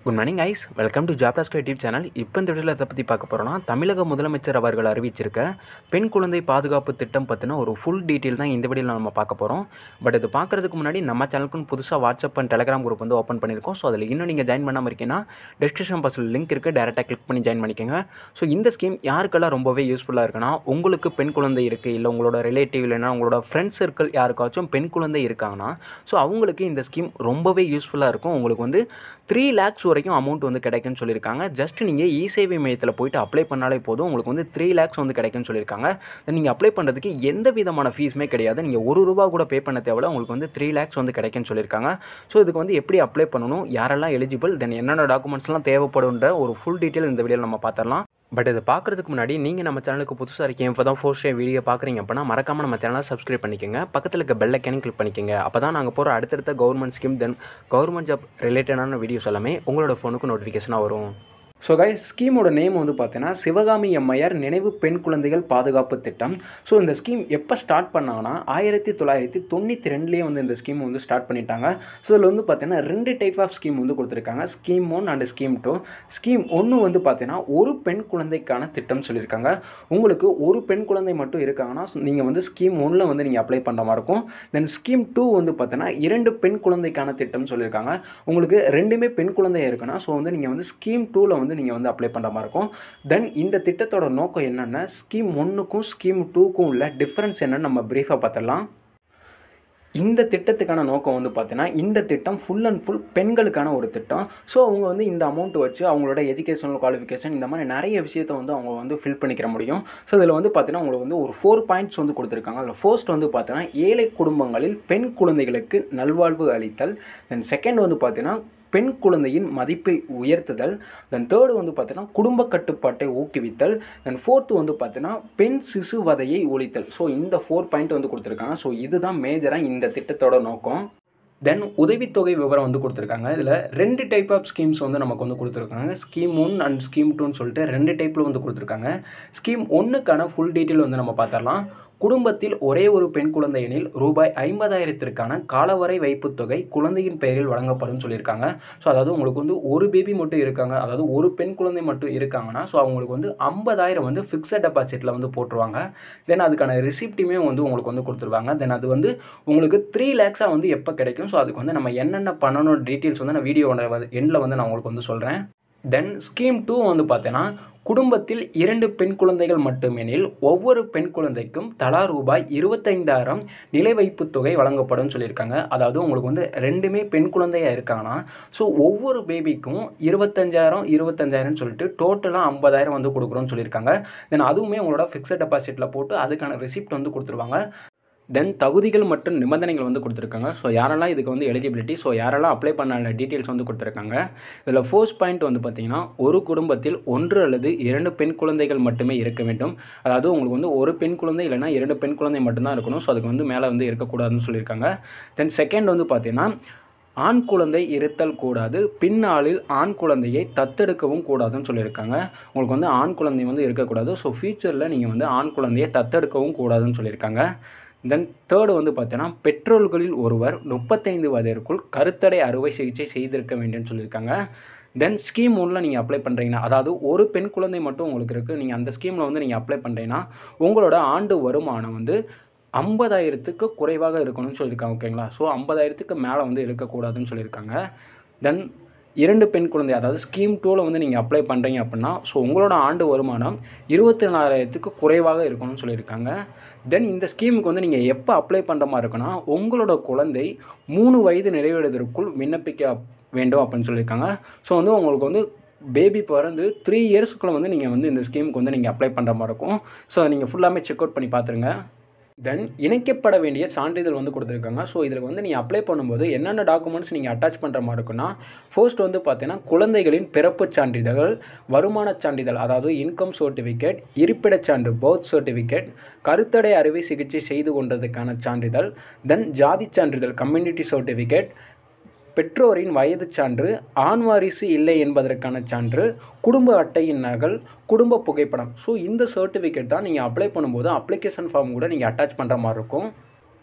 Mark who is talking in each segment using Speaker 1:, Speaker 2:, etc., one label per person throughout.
Speaker 1: good morning guys welcome to ஜாப்டாஸ்கோ YouTube channel இப்போ இந்த வீடியோவில் எதை பற்றி பார்க்க போகிறோம்னா தமிழக முதலமைச்சர் அவர்கள் அறிவிச்சிருக்க பெண் குழந்தை பாதுகாப்பு திட்டம் பற்றின ஒரு ஃபுல் டீட்டெயில் தான் இந்த வீடியோவில் நம்ம பார்க்க போகிறோம் பட் இது பார்க்குறதுக்கு முன்னாடி நம்ம சேனலுக்குன்னு புதுசாக வாட்ஸ்அப் அண்ட் டெலிகிராம் குரூப் வந்து ஓப்பன் பண்ணியிருக்கோம் ஸோ அதில் இன்னும் நீங்கள் ஜாயின் பண்ணாமல் இருக்கீங்கன்னா டிஸ்கிரிப்ஷன் பாக்ஸில் லிங்க் இருக்குது டேரெக்டாக கிளிக் பண்ணி ஜாயின் பண்ணிக்கோங்க ஸோ இந்த ஸ்கீம் யாருக்கெல்லாம் ரொம்பவே யூஸ்ஃபுல்லாக இருக்குன்னா உங்களுக்கு பெண் குழந்தை இருக்குது இல்லை உங்களோட ரிலேட்டிவ் இல்லைன்னா உங்களோட ஃப்ரெண்ட்ஸ் சர்க்கிள் யாருக்காச்சும் பெண் குழந்தை இருக்காங்கன்னா ஸோ அவங்களுக்கு இந்த ஸ்கீம் ரொம்பவே யூஸ்ஃபுல்லாக இருக்கும் உங்களுக்கு வந்து த்ரீ லேக்ஸ் வரைக்கும் அமௌண்ட் வந்து கிடைக்கும்னு சொல்லியிருக்காங்க ஜஸ்ட் நீங்கள் இ சேவை மையத்தில் போயிட்டு அப்ளை பண்ணாலே போதும் உங்களுக்கு வந்து த்ரீ லேக்ஸ் வந்து கிடைக்கும்னு சொல்லியிருக்காங்க நீங்கள் அப்ளை பண்ணுறதுக்கு எந்த விதமான ஃபீஸுமே கிடையாது நீங்கள் ஒரு ரூபா கூட பே பண்ண தேவையில்ல உங்களுக்கு வந்து த்ரீ லேக்ஸ் வந்து கிடைக்கும்னு சொல்லியிருக்காங்க ஸோ இதுக்கு வந்து எப்படி அப்ளை பண்ணணும் யாரெல்லாம் எலிஜிபிள் தென் என்னென்ன டாக்குமெண்ட்ஸ்லாம் தேவைப்படுன்ற ஒரு ஃபுல் டீட்டெயில் இந்த வீடியோவில் நம்ம பார்த்துடலாம் பட் இதை பார்க்குறதுக்கு முன்னாடி நீங்கள் நம்ம சேனலுக்கு புதுசாக இருக்கீங்க இப்போ தான் ஃபோர்ஸ் வீடியோ பார்க்குறீங்க அப்படின்னா மறக்காமல் நம்ம சேனலை சப்ஸ்கிரைப் பண்ணிக்கோங்க பக்கத்தில் இருக்க பெல் ஐக்கானையும் கிளிக் பண்ணிக்கோங்க அப்போ தான் நாங்கள் போகிற அடுத்தடுத்த government scheme then government job ரிலேட்டடான வீடியோஸ் எல்லாமே உங்களோட ஃபோனுக்கு நோட்டிஃபிகேஷனாக வரும் ஸோ கை ஸ்கீமோட நேம் வந்து பார்த்தீங்கன்னா சிவகாமி எம்ஐஆர் நினைவு பெண் குழந்தைகள் பாதுகாப்பு திட்டம் ஸோ இந்த ஸ்கீம் எப்போ ஸ்டார்ட் பண்ணாங்கன்னா ஆயிரத்தி தொள்ளாயிரத்தி தொண்ணூற்றி ரெண்டுலேயே வந்து இந்த ஸ்கீம் வந்து ஸ்டார்ட் பண்ணிட்டாங்க ஸோ இதில் வந்து பார்த்தீங்கன்னா ரெண்டு டைப் ஆஃப் ஸ்கீம் வந்து கொடுத்துருக்காங்க scheme one and scheme two scheme ஒன்று வந்து பார்த்தீங்கன்னா ஒரு பெண் குழந்தைக்கான திட்டம் சொல்லியிருக்காங்க உங்களுக்கு ஒரு பெண் குழந்தை மட்டும் இருக்காங்கன்னா நீங்கள் வந்து ஸ்கீம் ஒன்றில் வந்து நீங்கள் அப்ளை பண்ணுற மாதிரி இருக்கும் தென் ஸ்கீம் டூ வந்து பார்த்தீங்கன்னா இரண்டு பெண் குழந்தைக்கான திட்டம் சொல்லியிருக்காங்க உங்களுக்கு ரெண்டுமே பெண் குழந்தையாக இருக்குன்னா ஸோ வந்து நீங்கள் வந்து ஸ்கீம் டூவில் வந்து நீங்கள் வந்து அப்ளை பண்ணுற மாதிரி இருக்கும் தென் இந்த திட்டத்தோட நோக்கம் என்னென்னா ஸ்கீம் ஒன்றுக்கும் ஸ்கீம் டூக்கும் உள்ள டிஃப்ரென்ஸ் என்னன்னு நம்ம ப்ரீஃபாக பார்த்துடலாம் இந்த திட்டத்துக்கான நோக்கம் வந்து பார்த்தீங்கன்னா இந்த திட்டம் ஃபுல் அண்ட் ஃபுல் பெண்களுக்கான ஒரு திட்டம் ஸோ அவங்க வந்து இந்த அமௌண்ட் வச்சு அவங்களோட எஜுகேஷனல் குவாலிஃபிகேஷன் இந்த மாதிரி நிறைய விஷயத்தை வந்து அவங்க வந்து ஃபில் பண்ணிக்கிற முடியும் ஸோ இதில் வந்து பார்த்தீங்கன்னா உங்களுக்கு வந்து ஒரு ஃபோர் பாயிண்ட்ஸ் வந்து கொடுத்துருக்காங்க அதில் ஃபர்ஸ்ட் வந்து பார்த்தீங்கன்னா ஏழை குடும்பங்களில் பெண் குழந்தைகளுக்கு நல்வாழ்வு அளித்தல் தென் செகண்ட் வந்து பார்த்தீங்கன்னா பெண் குழந்தையின் மதிப்பை உயர்த்துதல் தென் தேர்டு வந்து பார்த்தீங்கன்னா குடும்ப கட்டுப்பாட்டை ஊக்குவித்தல் தென் ஃபோர்த்து வந்து பார்த்தீங்கன்னா பெண் சிசு வதையை ஒழித்தல் ஸோ இந்த ஃபோர் பாயிண்ட் வந்து கொடுத்துருக்காங்க ஸோ இதுதான் மேஜராக இந்த திட்டத்தோட நோக்கம் தென் உதவித்தொகை விவரம் வந்து கொடுத்துருக்காங்க இதில் ரெண்டு டைப் ஆஃப் ஸ்கீம்ஸ் வந்து நமக்கு வந்து கொடுத்துருக்காங்க ஸ்கீம் ஒன் அண்ட் ஸ்கீம் டூன்னு சொல்லிட்டு ரெண்டு டைப்பில் வந்து கொடுத்துருக்காங்க ஸ்கீம் ஒன்றுக்கான ஃபுல் டீட்டெயில் வந்து நம்ம பார்த்துடலாம் குடும்பத்தில் ஒரே ஒரு பெண் குழந்தை எனில் ரூபாய் ஐம்பதாயிரத்திற்கான காலவரை வைப்புத் தொகை குழந்தையின் பெயரில் வழங்கப்படும் சொல்லியிருக்காங்க ஸோ அதாவது உங்களுக்கு வந்து ஒரு பேபி மட்டும் இருக்காங்க அதாவது ஒரு பெண் குழந்தை மட்டும் இருக்காங்கன்னா ஸோ அவங்களுக்கு வந்து ஐம்பதாயிரம் வந்து ஃபிக்ஸட் டெபாசிட்டில் வந்து போட்டுருவாங்க தென் அதுக்கான ரிசிப்ட்டுமே வந்து உங்களுக்கு வந்து கொடுத்துருவாங்க தென் அது வந்து உங்களுக்கு த்ரீ லேக்ஸாக வந்து எப்போ கிடைக்கும் ஸோ அதுக்கு வந்து நம்ம என்னென்ன பண்ணணும் டீட்டெயில்ஸ் வந்து நான் வீடியோட எண்டில் வந்து நான் உங்களுக்கு வந்து சொல்கிறேன் தென் ஸ்கீம் டூ வந்து பார்த்தீங்கன்னா குடும்பத்தில் இரண்டு பெண் குழந்தைகள் மட்டுமெனில் ஒவ்வொரு பெண் குழந்தைக்கும் தலா ரூபாய் இருபத்தைந்தாயிரம் நிலை வைப்பு தொகை வழங்கப்படும் சொல்லியிருக்காங்க அதாவது உங்களுக்கு வந்து ரெண்டுமே பெண் குழந்தையாக இருக்காங்கன்னா ஸோ ஒவ்வொரு பேபிக்கும் இருபத்தஞ்சாயிரம் இருபத்தஞ்சாயிரம்னு சொல்லிட்டு டோட்டலாக ஐம்பதாயிரம் வந்து கொடுக்குறோன்னு சொல்லியிருக்காங்க தென் அதுவுமே உங்களோட ஃபிக்ஸட் டெபாசிட்டில் போட்டு அதுக்கான ரிசிப்ட் வந்து கொடுத்துருவாங்க தென் தகுதிகள் மற்றும் நிபந்தனைகள் வந்து கொடுத்துருக்காங்க ஸோ யாரெல்லாம் இதுக்கு வந்து எலிஜிபிலிட்டி ஸோ யாரெல்லாம் அப்ளை பண்ண டீட்டெயில்ஸ் வந்து கொடுத்துருக்காங்க இதில் ஃபோர்ஸ் பாயிண்ட் வந்து பார்த்திங்கன்னா ஒரு குடும்பத்தில் ஒன்று அல்லது இரண்டு பெண் குழந்தைகள் மட்டுமே இருக்க வேண்டும் அதாவது உங்களுக்கு வந்து ஒரு பெண் குழந்தை இல்லைனா இரண்டு பெண் குழந்தை மட்டும்தான் இருக்கணும் ஸோ அதுக்கு வந்து மேலே வந்து இருக்கக்கூடாதுன்னு சொல்லியிருக்காங்க தென் செகண்ட் வந்து பார்த்திங்கன்னா ஆண் குழந்தை இருத்தல் கூடாது பின்னாளில் ஆண் குழந்தையை தத்தெடுக்கவும் கூடாதுன்னு சொல்லியிருக்காங்க உங்களுக்கு வந்து ஆண் குழந்தை வந்து இருக்கக்கூடாது ஸோ ஃப்யூச்சரில் நீங்கள் வந்து ஆண் குழந்தையை தத்தெடுக்கவும் கூடாதுன்னு சொல்லியிருக்காங்க தென் தேர்டு வந்து பார்த்தீங்கன்னா பெட்ரோல்களில் ஒருவர் முப்பத்தைந்து வயதிற்குள் கருத்தடை அறுவை சிகிச்சை செய்திருக்க வேண்டும்னு சொல்லியிருக்காங்க தென் ஸ்கீம் ஒன்றில் நீங்கள் அப்ளை பண்ணுறீங்கன்னா அதாவது ஒரு பெண் குழந்தை மட்டும் உங்களுக்கு இருக்குது நீங்கள் அந்த ஸ்கீமில் வந்து நீங்கள் அப்ளை பண்ணுறீங்கன்னா உங்களோட ஆண்டு வருமானம் வந்து ஐம்பதாயிரத்துக்கு குறைவாக இருக்கணும்னு சொல்லியிருக்காங்க ஓகேங்களா ஸோ ஐம்பதாயிரத்துக்கு மேலே வந்து இருக்கக்கூடாதுன்னு சொல்லியிருக்காங்க தென் இரண்டு பெண் குழந்தை அதாவது ஸ்கீம் டூவில் வந்து நீங்கள் அப்ளை பண்ணுறீங்க அப்படின்னா ஸோ உங்களோட ஆண்டு வருமானம் இருபத்தி நாலாயிரத்துக்கு குறைவாக இருக்கணும்னு சொல்லியிருக்காங்க தென் இந்த ஸ்கீமுக்கு வந்து நீங்கள் எப்போ அப்ளை பண்ணுற மாதிரி இருக்குன்னா உங்களோட குழந்தை மூணு வயது நிறைவேறுவதற்குள் விண்ணப்பிக்க வேண்டும் அப்படின்னு சொல்லியிருக்காங்க ஸோ வந்து உங்களுக்கு வந்து பேபி பிறந்து த்ரீ இயர்ஸ்க்குள்ளே வந்து நீங்கள் வந்து இந்த ஸ்கீமுக்கு வந்து நீங்கள் அப்ளை பண்ணுற மாதிரி இருக்கும் ஸோ நீங்கள் ஃபுல்லாமே செக் அவுட் பண்ணி பார்த்துருங்க தென் இணைக்கப்பட வேண்டிய சான்றிதழ் வந்து கொடுத்துருக்காங்க ஸோ இதில் வந்து நீங்கள் அப்ளை பண்ணும்போது என்னென்ன டாக்குமெண்ட்ஸ் நீங்கள் அட்டாச் பண்ணுற மாதிரி இருக்குன்னா ஃபர்ஸ்ட் வந்து பார்த்தீங்கன்னா குழந்தைகளின் பிறப்பு சான்றிதழ்கள் வருமான சான்றிதழ் அதாவது இன்கம் சர்டிஃபிகேட் இருப்பிடச் சான்று பர்த் சர்டிஃபிகேட் கருத்தடை அறுவை சிகிச்சை செய்து கொண்டதுக்கான சான்றிதழ் தென் ஜாதி சான்றிதழ் கம்யூனிட்டி சர்டிஃபிகேட் பெற்றோரின் வயது சான்று ஆண் வாரிசு இல்லை என்பதற்கான சான்று குடும்ப அட்டையின் நகல் குடும்ப புகைப்படம் ஸோ இந்த சர்டிஃபிகேட் தான் நீங்கள் அப்ளை பண்ணும்போது அப்ளிகேஷன் ஃபார்ம் கூட நீங்கள் அட்டாச் பண்ணுற மாதிரி இருக்கும்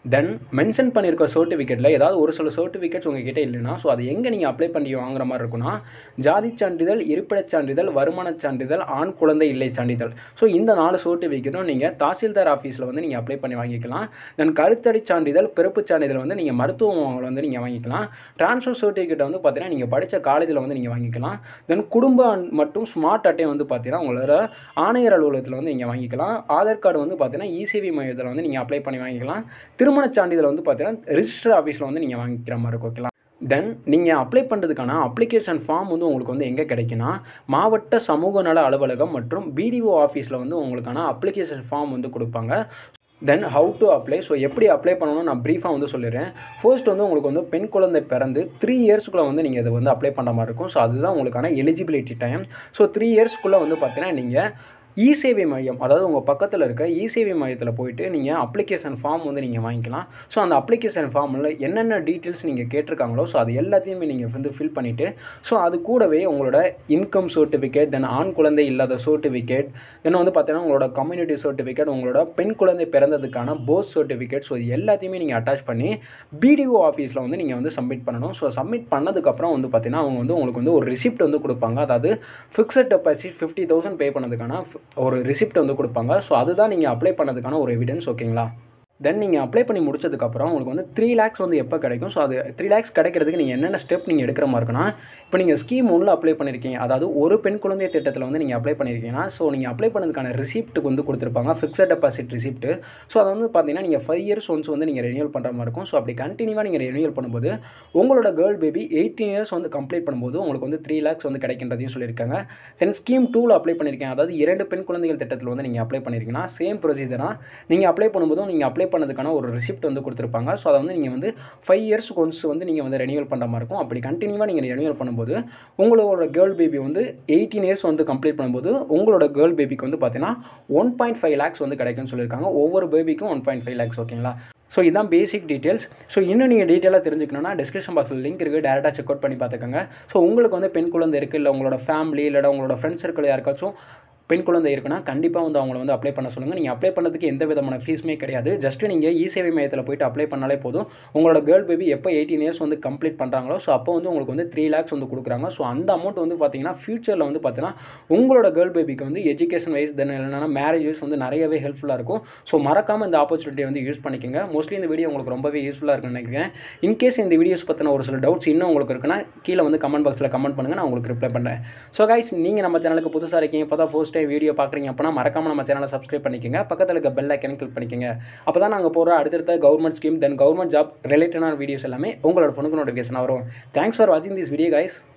Speaker 1: தென் மென்ஷன் பண்ணியிருக்க சர்டிஃபிகேட்டில் ஏதாவது ஒரு சில சர்டிஃபிகேட்ஸ் உங்ககிட்ட இல்லைன்னா ஸோ அது எங்கே நீங்கள் அப்ளை பண்ணி வாங்குற மாதிரி இருக்குன்னா ஜாதி சான்றிதழ் இருப்பிடச் சான்றிதழ் வருமானச் சான்றிதழ் ஆண் குழந்தை இல்லை சான்றிதழ் ஸோ இந்த நாலு சர்டிஃபிகேட்டும் நீங்கள் தாசில்தார் ஆஃபீஸில் வந்து நீங்கள் அப்ளை பண்ணி வாங்கிக்கலாம் தென் கருத்தடை சான்றிதழ் பிறப்புச் சான்றிதழ் வந்து நீங்கள் மருத்துவமனையில் வந்து நீங்கள் வாங்கிக்கலாம் ட்ரான்ஸ்ஃபர் சர்டிஃபிகேட் வந்து பார்த்தீங்கன்னா நீங்கள் படித்த காலேஜில் வந்து நீங்கள் வாங்கிக்கலாம் தென் குடும்ப மற்றும் ஸ்மார்ட் அட்டை வந்து பார்த்தீங்கன்னா உங்களோட ஆணையர் அலுவலகத்தில் வந்து நீங்கள் வாங்கிக்கலாம் ஆதார் கார்டு வந்து பார்த்தீங்கன்னா இசிவி மையத்தில் வந்து நீங்கள் அப்ளை பண்ணி வாங்கிக்கலாம் திருமணச் சான்றிதழ் வந்து பார்த்தீங்கன்னா ரிஜிஸ்டர் ஆஃபீஸில் வந்து நீங்கள் வாங்கிக்கிற மாதிரி இருக்கும் ஓகேங்களா தென் நீங்கள் அப்ளை பண்ணுறதுக்கான அப்ளிகேஷன் ஃபார்ம் வந்து உங்களுக்கு வந்து எங்கே கிடைக்குன்னா மாவட்ட சமூக நல அலுவலகம் மற்றும் பிடிஓ ஆஃபீஸில் வந்து உங்களுக்கான அப்ளிகேஷன் ஃபார்ம் வந்து கொடுப்பாங்க then how to apply so எப்படி அப்ளை பண்ணணும்னு நான் ப்ரீஃபாக வந்து சொல்லிடுறேன் ஃபர்ஸ்ட் வந்து உங்களுக்கு வந்து பெண் குழந்தை பிறந்து த்ரீ இயர்ஸ்க்குள்ளே வந்து நீங்கள் இதை வந்து அப்ளை பண்ணுற மாதிரி இருக்கும் ஸோ அதுதான் உங்களுக்கான எலிஜிபிலிட்டி டைம் ஸோ த்ரீ இயர்ஸ்க்குள்ளே வந்து பார்த்தீங்கன்னா நீங்கள் இசேவை மையம் அதாவது உங்கள் பக்கத்தில் இருக்க இசேவை மையத்தில் போயிட்டு நீங்கள் அப்ளிகேஷன் ஃபார்ம் வந்து நீங்கள் வாங்கிக்கலாம் ஸோ அந்த அப்ளிகேஷன் ஃபார்மில் என்னென்ன டீட்டெயில்ஸ் நீங்கள் கேட்டிருக்காங்களோ ஸோ அது எல்லாத்தையுமே நீங்கள் வந்து ஃபில் பண்ணிவிட்டு ஸோ அது கூடவே உங்களோட இன்கம் சர்டிஃபிகேட் தென் ஆண் குழந்தை இல்லாத சர்டிஃபிகேட் தென் வந்து பார்த்தீங்கன்னா உங்களோட கம்யூனிட்டி சர்டிஃபிகேட் உங்களோட பெண் குழந்தை பிறந்ததுக்கான போஸ் சர்டிஃபிகேட் ஸோ இது எல்லாத்தையுமே நீங்கள் அட்டாச் பண்ணி பிடிஓ ஆஃபீஸில் வந்து நீங்கள் வந்து சப்மிட் பண்ணணும் ஸோ சப்மிட் பண்ணதுக்கப்புறம் வந்து பார்த்தீங்கன்னா அவங்க வந்து உங்களுக்கு வந்து ஒரு ரிசிப்ட் வந்து கொடுப்பாங்க அதாவது fixed deposit fifty thousand pay பண்ணதுக்கான ஒரு ரிசிப்ட் வந்து கொடுப்பாங்க ஸோ அதுதான் நீங்கள் அப்ளை பண்ணதுக்கான ஒரு எவிடன்ஸ் ஓகேங்களா தென் நீங்கள் அப்ளை பண்ணி முடிச்சதுக்கப்புறம் உங்களுக்கு வந்து த்ரீ லேக்ஸ் வந்து எப்போ கிடைக்கும் ஸோ அது த்ரீ லேக்ஸ் கிடைக்கிறதுக்கு நீங்கள் என்னென்ன ஸ்டெப் நீங்கள் எடுக்கிற மாதிரி இருக்குன்னா இப்போ நீங்கள் ஸ்கீம் ஒன்றில் அப்ளை பண்ணியிருக்கீங்க அதாவது ஒரு பெண் குழந்தை திட்டத்தில் வந்து நீங்கள் அப்ளை பண்ணியிருக்கீங்கன்னா ஸோ நீங்கள் அப்ளை பண்ணதுக்கான ரிசிப்ட்டுக்கு வந்து கொடுத்துருப்பாங்க ஃபிக்ஸட் டெபாசிட் ரிசிப்ட் ஸோ அதை வந்து பார்த்தீங்கன்னா நீங்கள் ஃபைவ் இயர்ஸ் ஒன்ஸ் வந்து நீங்கள் ரெனியூல் பண்ணுற மாதிரி இருக்கும் ஸோ அப்படி கண்டினியூவாக நீங்கள் ரெனியூல் பண்ணும்போது உங்களோட கேர்ள் பேபி எயிட்டீன் இயர்ஸ் வந்து கம்ப்ளீட் பண்ணும்போது உங்களுக்கு வந்து த்ரீ லேக்ஸ் வந்து கிடைக்கின்றதையும் சொல்லியிருக்காங்க தென் ஸ்கீம் டூவில் அப்ளை பண்ணியிருக்கேன் அதாவது இரண்டு பெண் குழந்தைகள் திட்டத்தில் வந்து நீங்கள் அப்ளை பண்ணியிருக்கீங்கன்னா சேம் ப்ரொசீஜராக நீங்கள் அப்ளை பண்ணும்போதும் நீங்கள் அப்ளை பண்ணதுக்கான ஒரு ரிசிப்ட் வந்து கொடுத்துருப்பாங்க ஸோ அதை வந்து நீங்கள் வந்து ஃபைவ் இயர்ஸ் ஒன்ஸ் வந்து நீங்கள் வந்து ரெனியூவல் பண்ணுற மாதிரி இருக்கும் அப்படி கண்டினியூவாக நீங்கள் ரெனியூவல் பண்ணும்போது உங்களோட கேர்ள் பேபி வந்து எயிட்டீன் இயர்ஸ் வந்து கம்ப்ளீட் பண்ணும்போது உங்களோட கேர்ள் பேபிக்கு வந்து பார்த்தீங்கன்னா ஒன் பாயிண்ட் ஃபைவ் லேக்ஸ் வந்து கிடைக்கும்னு சொல்லியிருக்காங்க ஒவ்வொரு பேபிக்கும் ஒன் பாயிண்ட் ஃபைவ் லேக்ஸ் ஓகேங்களா ஸோ இதுதான் பேசிக் டீட்டெயில்ஸ் ஸோ இன்னும் நீங்கள் டீட்டெயிலாக தெரிஞ்சுக்கணும்னா டிஸ்கிரிப்ஷன் பாக்ஸில் லிங்க் இருக்குது டேரெக்டாக செக் அவுட் பண்ணி பார்த்துக்கோங்க ஸோ உங்களுக்கு வந்து பெண் குழந்தை இருக்குது இல்லை உங்களோட ஃபேமிலி இல்லைனா உங்களோட ஃப்ரெண்ட்ஸ் சர்க்கிள் யாருக்காச்சும் பெண் குழந்தை இருக்குன்னா கண்டிப்பாக வந்து அவங்கள வந்து அப்ளை பண்ண சொல்லுங்கள் நீங்கள் அப்ளை பண்ணதுக்கு எந்த விதமான ஃபீஸுமே கிடையாது ஜஸ்ட் நீங்கள் இ சேவை மையத்தில் போயிட்டு அப்ளை பண்ணாலே போதும் உங்களோட கேர்ள் பேபி எப்போ எயிட்டீன் இயர்ஸ் வந்து கம்ப்ளீட் பண்ணுறாங்களோ ஸோ அப்போ வந்து உங்களுக்கு வந்து த்ரீ லேக்ஸ் வந்து கொடுக்குறாங்க ஸோ அந்த அமௌண்ட் வந்து பார்த்தீங்கன்னா ஃபியூச்சரில் வந்து பார்த்தீங்கன்னா உங்களோட கேர்ள் பேபிக்கு வந்து எஜுகேஷன் வைஸ் தென் இல்லைனா மேரேஜ் வைஸ் வந்து நிறையவே ஹெல்ப்ஃபுல்லாக இருக்கும் ஸோ மறக்காமல் இந்த ஆப்பர்ச்சுனிட்டியை வந்து யூஸ் பண்ணிக்கோங்க மோஸ்ட்லி இந்த வீடியோ உங்களுக்கு ரொம்பவே யூஸ்ஃபுல்லாக இருக்குன்னு நினைக்கிறேன் இன்கேஸ் இந்த வீடியோஸ் பற்றின ஒரு சில டவுட்ஸ் இன்னும் உங்களுக்கு இருக்குன்னா கீழே வந்து கமெண்ட் பாக்ஸில் கமெண்ட் பண்ணுங்கள் நான் உங்களுக்கு ரிப்ளை பண்ணுறேன் ஸோ கைஸ் நீங்கள் நம்ம சேனலுக்கு புதுசாக இருக்கீங்க இப்போ தான் ஃபர்ஸ்ட் டைம் வீடியோ பார்க்குறீங்க அப்போனா மறக்காமல் நம்ம சேனலை சப்ஸ்கிரைப் பண்ணிக்கோங்க பக்கத்தில் இருக்க பெல் ஐக்கன் கிளிக் பண்ணிக்கோங்க அப்போ தான் நாங்கள் போகிற அடுத்தடுத்த government scheme then government job ரிலேட்டடான வீடியோஸ் எல்லாமே உங்களோட ஃபோனுக்கு நோட்டிஃபிகேஷன் வரும் தேங்க்ஸ் ஃபார் வாட்சிங் திஸ் வீடியோ கைஸ்